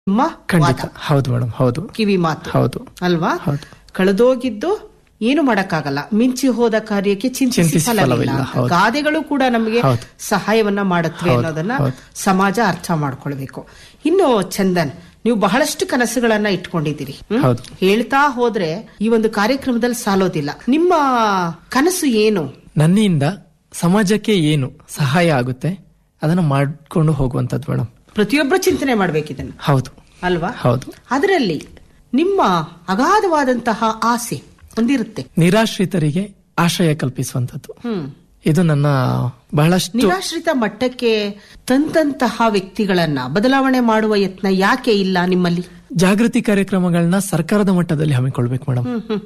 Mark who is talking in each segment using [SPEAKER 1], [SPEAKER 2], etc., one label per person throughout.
[SPEAKER 1] ನಿಮ್ಮ
[SPEAKER 2] ಖಂಡಿತ ಹೌದು ಮೇಡಮ್ ಹೌದು
[SPEAKER 1] ಕಿವಿ ಮಾತು
[SPEAKER 2] ಹೌದು
[SPEAKER 1] ಅಲ್ವಾ
[SPEAKER 2] ಹೌದು.
[SPEAKER 1] ಕಳೆದೋಗಿದ್ದು ಏನು ಮಾಡಕ್ಕಾಗಲ್ಲ ಮಿಂಚಿ ಹೋದ ಕಾರ್ಯಕ್ಕೆ ಚಿಂತಿಸಿ
[SPEAKER 2] ಚಿಂತಿಸಿ
[SPEAKER 1] ಫಲವಿಲ್ಲ
[SPEAKER 2] ಫಲವಿಲ್ಲ,
[SPEAKER 1] ಅಂತ.
[SPEAKER 2] ಹೌದು.
[SPEAKER 1] ಗಾದೆಗಳು ಕೂಡ ನಮಗೆ
[SPEAKER 2] ಹೌದು.
[SPEAKER 1] ಸಹಾಯವನ್ನ ಮಾಡುತ್ತವೆ
[SPEAKER 2] ಹೌದು,
[SPEAKER 1] ಅನ್ನೋದನ್ನ
[SPEAKER 2] ಹೌದು.
[SPEAKER 1] ಸಮಾಜ ಅರ್ಥ ಮಾಡ್ಕೊಳ್ಬೇಕು ಇನ್ನು ಚಂದನ್ ನೀವು ಬಹಳಷ್ಟು ಕನಸುಗಳನ್ನ ಇಟ್ಕೊಂಡಿದ್ದೀರಿ ಹ್ಮ್?
[SPEAKER 2] ಹೌದು.
[SPEAKER 1] ಹೇಳ್ತಾ ಹೋದ್ರೆ ಈ ಒಂದು ಕಾರ್ಯಕ್ರಮದಲ್ಲಿ ಸಾಲೋದಿಲ್ಲ ನಿಮ್ಮ ಕನಸು ಏನು
[SPEAKER 2] ನನ್ನಿಂದ ಸಮಾಜಕ್ಕೆ ಏನು ಸಹಾಯ ಆಗುತ್ತೆ ಅದನ್ನ ಮಾಡ್ಕೊಂಡು ಹೋಗುವಂತದ್ದು ಮೇಡಮ್
[SPEAKER 1] ಪ್ರತಿಯೊಬ್ಬರು ಚಿಂತನೆ ಮಾಡ್ಬೇಕಿದನ್ನು
[SPEAKER 2] ಹೌದು
[SPEAKER 1] ಅಲ್ವಾ
[SPEAKER 2] ಹೌದು
[SPEAKER 1] ಅದರಲ್ಲಿ ನಿಮ್ಮ ಅಗಾಧವಾದಂತಹ ಆಸೆ ಹೊಂದಿರುತ್ತೆ
[SPEAKER 2] ನಿರಾಶ್ರಿತರಿಗೆ ಆಶ್ರಯ ಕಲ್ಪಿಸುವಂತದ್ದು
[SPEAKER 1] ಹ್ಮ್
[SPEAKER 2] ಇದು ನನ್ನ ಬಹಳಷ್ಟು
[SPEAKER 1] ನಿರಾಶ್ರಿತ ಮಟ್ಟಕ್ಕೆ ತಂದಂತಹ ವ್ಯಕ್ತಿಗಳನ್ನ ಬದಲಾವಣೆ ಮಾಡುವ ಯತ್ನ ಯಾಕೆ ಇಲ್ಲ ನಿಮ್ಮಲ್ಲಿ
[SPEAKER 2] ಜಾಗೃತಿ ಕಾರ್ಯಕ್ರಮಗಳನ್ನ ಸರ್ಕಾರದ ಮಟ್ಟದಲ್ಲಿ ಹಮ್ಮಿಕೊಳ್ಬೇಕು ಮೇಡಮ್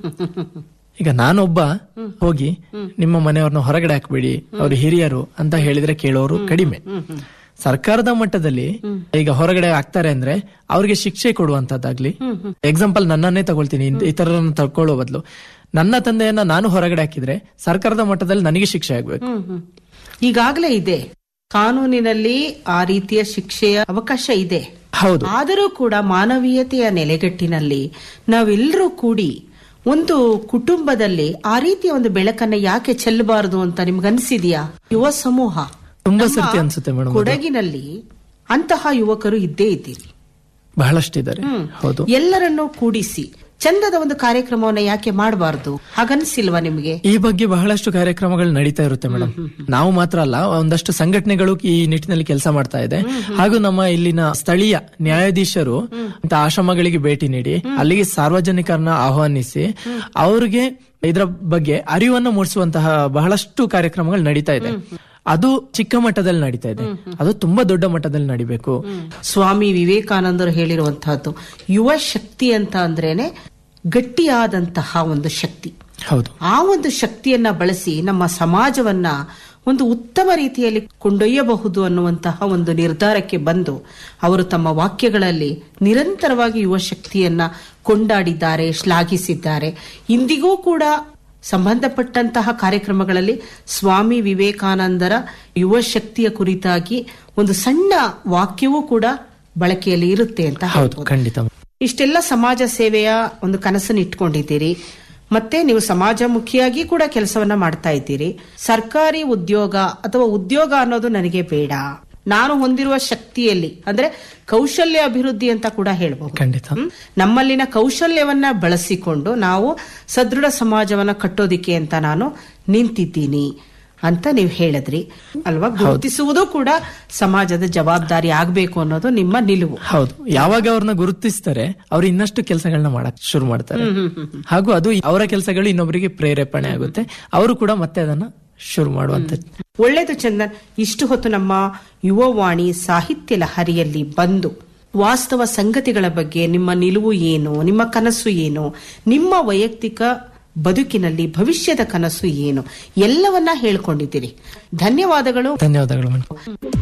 [SPEAKER 2] ಈಗ ನಾನೊಬ್ಬ ಹೋಗಿ ನಿಮ್ಮ ಮನೆಯವ್ರನ್ನ ಹೊರಗಡೆ ಹಾಕ್ಬೇಡಿ ಅವ್ರು ಹಿರಿಯರು ಅಂತ ಹೇಳಿದ್ರೆ ಕೇಳೋರು ಕಡಿಮೆ ಸರ್ಕಾರದ ಮಟ್ಟದಲ್ಲಿ ಈಗ ಹೊರಗಡೆ ಆಗ್ತಾರೆ ಅಂದ್ರೆ ಅವ್ರಿಗೆ ಶಿಕ್ಷೆ ಕೊಡುವಂತದ್ದಾಗ್ಲಿ ಎಕ್ಸಾಂಪಲ್ ನನ್ನನ್ನೇ ತಗೊಳ್ತೀನಿ ಇನ್- ಇತರರನ್ನ ತಗೊಳ್ಳೋ ಬದಲು ನನ್ನ ತಂದೆಯನ್ನ ನಾನು ಹೊರಗಡೆ ಹಾಕಿದ್ರೆ ಸರ್ಕಾರದ ಮಟ್ಟದಲ್ಲಿ ನನಗೆ ಶಿಕ್ಷೆ ಆಗ್ಬೇಕು
[SPEAKER 1] ಹ್ಮ್ ಹ್ಮ್. ಈಗಾಗಲೇ ಇದೆ ಕಾನೂನಿನಲ್ಲಿ ಆ ರೀತಿಯ ಶಿಕ್ಷೆಯ ಅವಕಾಶ ಇದೆ
[SPEAKER 2] ಹೌದು
[SPEAKER 1] ಆದರೂ ಕೂಡ ಮಾನವೀಯತೆಯ ನೆಲೆಗಟ್ಟಿನಲ್ಲಿ ನಾವೆಲ್ಲರೂ ಕೂಡಿ ಒಂದು ಕುಟುಂಬದಲ್ಲಿ ಆ ರೀತಿಯ ಒಂದು ಬೆಳಕನ್ನ ಯಾಕೆ ಚೆಲ್ಲಬಾರದು ಅಂತ ನಿಮ್ಗನ್ಸಿದ್ಯಾ ಯುವ ಸಮೂಹ
[SPEAKER 2] ತುಂಬಾ
[SPEAKER 1] ನಮ್ಮ
[SPEAKER 2] ಸರ್ತಿ ಅನ್ಸುತ್ತೆ ಮೇಡಮ್
[SPEAKER 1] ಕೊಡಗಿನಲ್ಲಿ ಅಂತಹ ಯುವಕರು ಇದ್ದೇ ಇದ್ದೀರಿ
[SPEAKER 2] ಬಹಳಷ್ಟಿದ್ದಾರೆ ಹೌದು
[SPEAKER 1] ಎಲ್ಲರನ್ನೂ ಕೂಡಿಸಿ ಚಂದದ ಒಂದು ಕಾರ್ಯಕ್ರಮವನ್ನ ಯಾಕೆ ಮಾಡಬಾರದು ಹಾಗನ್ಸಿಲ್ವಾ ನಿಮ್ಗೆ
[SPEAKER 2] ಈ ಬಗ್ಗೆ ಬಹಳಷ್ಟು ಕಾರ್ಯಕ್ರಮಗಳು ನಡೀತಾ ಇರುತ್ತೆ ಮೇಡಮ್ ನಾವು ಮಾತ್ರ ಅಲ್ಲ ಒಂದಷ್ಟು ಸಂಘಟನೆಗಳು ಈ ನಿಟ್ಟಿನಲ್ಲಿ ಕೆಲಸ ಮಾಡ್ತಾ ಇದೆ ಹಾಗೂ ನಮ್ಮ ಇಲ್ಲಿನ ಸ್ಥಳೀಯ ನ್ಯಾಯಾಧೀಶರು ಅಂತ ಆಶ್ರಮಗಳಿಗೆ ಭೇಟಿ ನೀಡಿ ಅಲ್ಲಿಗೆ ಸಾರ್ವಜನಿಕರನ್ನ ಆಹ್ವಾನಿಸಿ ಅವ್ರಿಗೆ ಇದರ ಬಗ್ಗೆ ಅರಿವನ್ನು ಮೂಡಿಸುವಂತಹ ಬಹಳಷ್ಟು ಕಾರ್ಯಕ್ರಮಗಳು ನಡೀತಾ ಇದೆ ಅದು ಚಿಕ್ಕ ಮಟ್ಟದಲ್ಲಿ ನಡೀತಾ ಇದೆ ಅದು ತುಂಬಾ ದೊಡ್ಡ ಮಟ್ಟದಲ್ಲಿ ನಡಿಬೇಕು
[SPEAKER 1] ಸ್ವಾಮಿ ವಿವೇಕಾನಂದರು ಹೇಳಿರುವಂತಹದ್ದು ಯುವ ಶಕ್ತಿ ಅಂತ ಅಂದ್ರೇನೆ ಗಟ್ಟಿಯಾದಂತಹ ಒಂದು ಶಕ್ತಿ
[SPEAKER 2] ಹೌದು
[SPEAKER 1] ಆ ಒಂದು ಶಕ್ತಿಯನ್ನ ಬಳಸಿ ನಮ್ಮ ಸಮಾಜವನ್ನ ಒಂದು ಉತ್ತಮ ರೀತಿಯಲ್ಲಿ ಕೊಂಡೊಯ್ಯಬಹುದು ಅನ್ನುವಂತಹ ಒಂದು ನಿರ್ಧಾರಕ್ಕೆ ಬಂದು ಅವರು ತಮ್ಮ ವಾಕ್ಯಗಳಲ್ಲಿ ನಿರಂತರವಾಗಿ ಯುವ ಶಕ್ತಿಯನ್ನ ಕೊಂಡಾಡಿದ್ದಾರೆ ಶ್ಲಾಘಿಸಿದ್ದಾರೆ ಇಂದಿಗೂ ಕೂಡ ಸಂಬಂಧಪಟ್ಟಂತಹ ಕಾರ್ಯಕ್ರಮಗಳಲ್ಲಿ ಸ್ವಾಮಿ ವಿವೇಕಾನಂದರ ಯುವ ಶಕ್ತಿಯ ಕುರಿತಾಗಿ ಒಂದು ಸಣ್ಣ ವಾಕ್ಯವೂ ಕೂಡ ಬಳಕೆಯಲ್ಲಿ ಇರುತ್ತೆ ಅಂತ
[SPEAKER 2] ಹೌದು
[SPEAKER 1] ಹೇಳ್ಬೋದು.
[SPEAKER 2] ಖಂಡಿತ
[SPEAKER 1] ಇಷ್ಟೆಲ್ಲ ಸಮಾಜ ಸೇವೆಯ ಒಂದು ಕನಸನ್ನು ಇಟ್ಕೊಂಡಿದ್ದೀರಿ ಮತ್ತೆ ನೀವು ಸಮಾಜಮುಖಿಯಾಗಿ ಕೂಡ ಕೆಲಸವನ್ನ ಮಾಡ್ತಾ ಇದ್ದೀರಿ ಸರ್ಕಾರಿ ಉದ್ಯೋಗ ಅಥವಾ ಉದ್ಯೋಗ ಅನ್ನೋದು ನನಗೆ ಬೇಡ ನಾನು ಹೊಂದಿರುವ ಶಕ್ತಿಯಲ್ಲಿ ಅಂದ್ರೆ ಕೌಶಲ್ಯ ಅಭಿವೃದ್ಧಿ ಅಂತ ಕೂಡ ಹೇಳ್ಬಹುದು
[SPEAKER 2] ಖಂಡಿತ
[SPEAKER 1] ಹ್ಮ್? ನಮ್ಮಲ್ಲಿನ ಕೌಶಲ್ಯವನ್ನ ಬಳಸಿಕೊಂಡು ನಾವು ಸದೃಢ ಸಮಾಜವನ್ನ ಕಟ್ಟೋದಿಕ್ಕೆ ಅಂತ ನಾನು ನಿಂತಿದ್ದೀನಿ ಅಂತ ನೀವು ಹೇಳಿದ್ರಿ ಅಲ್ವಾ ಗುರುತಿಸುವುದು ಕೂಡ ಸಮಾಜದ ಜವಾಬ್ದಾರಿ ಆಗ್ಬೇಕು ಅನ್ನೋದು ನಿಮ್ಮ ನಿಲುವು
[SPEAKER 2] ಹೌದು ಯಾವಾಗ ಅವ್ರನ್ನ ಗುರುತಿಸ್ತಾರೆ ಅವ್ರು ಇನ್ನಷ್ಟು ಕೆಲಸಗಳನ್ನ ಮಾಡಕ್ ಶುರು ಮಾಡ್ತಾರೆ ಹಾಗೂ ಅದು ಅವರ ಕೆಲಸಗಳು ಇನ್ನೊಬ್ಬರಿಗೆ ಪ್ರೇರೇಪಣೆ ಆಗುತ್ತೆ ಅವರು ಕೂಡ ಮತ್ತೆ ಅದನ್ನ ಶುರು ಮಾಡುವಂತದ್ದು
[SPEAKER 1] ಒಳ್ಳೆಯದು ಚಂದನ್ ಇಷ್ಟು ಹೊತ್ತು ನಮ್ಮ ಯುವವಾಣಿ ಸಾಹಿತ್ಯ ಲಹರಿಯಲ್ಲಿ ಬಂದು ವಾಸ್ತವ ಸಂಗತಿಗಳ ಬಗ್ಗೆ ನಿಮ್ಮ ನಿಲುವು ಏನು ನಿಮ್ಮ ಕನಸು ಏನು ನಿಮ್ಮ ವೈಯಕ್ತಿಕ ಬದುಕಿನಲ್ಲಿ ಭವಿಷ್ಯದ ಕನಸು ಏನು ಎಲ್ಲವನ್ನ ಹೇಳ್ಕೊಂಡಿದ್ದೀರಿ ಧನ್ಯವಾದಗಳು
[SPEAKER 2] ಧನ್ಯವಾದಗಳು ಮೇಡಮ್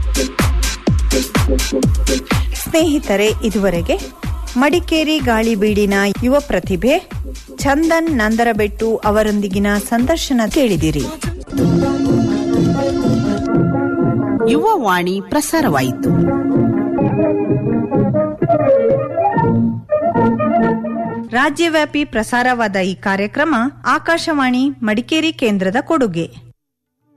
[SPEAKER 3] ಸ್ನೇಹಿತರೆ ಇದುವರೆಗೆ ಮಡಿಕೇರಿ ಗಾಳಿಬೀಡಿನ ಯುವ ಪ್ರತಿಭೆ ಚಂದನ್ ನಂದರಬೆಟ್ಟು ಅವರೊಂದಿಗಿನ ಸಂದರ್ಶನ ಕೇಳಿದಿರಿ
[SPEAKER 1] ಯುವವಾಣಿ ಪ್ರಸಾರವಾಯಿತು
[SPEAKER 3] ರಾಜ್ಯವ್ಯಾಪಿ ಪ್ರಸಾರವಾದ ಈ ಕಾರ್ಯಕ್ರಮ ಆಕಾಶವಾಣಿ ಮಡಿಕೇರಿ ಕೇಂದ್ರದ ಕೊಡುಗೆ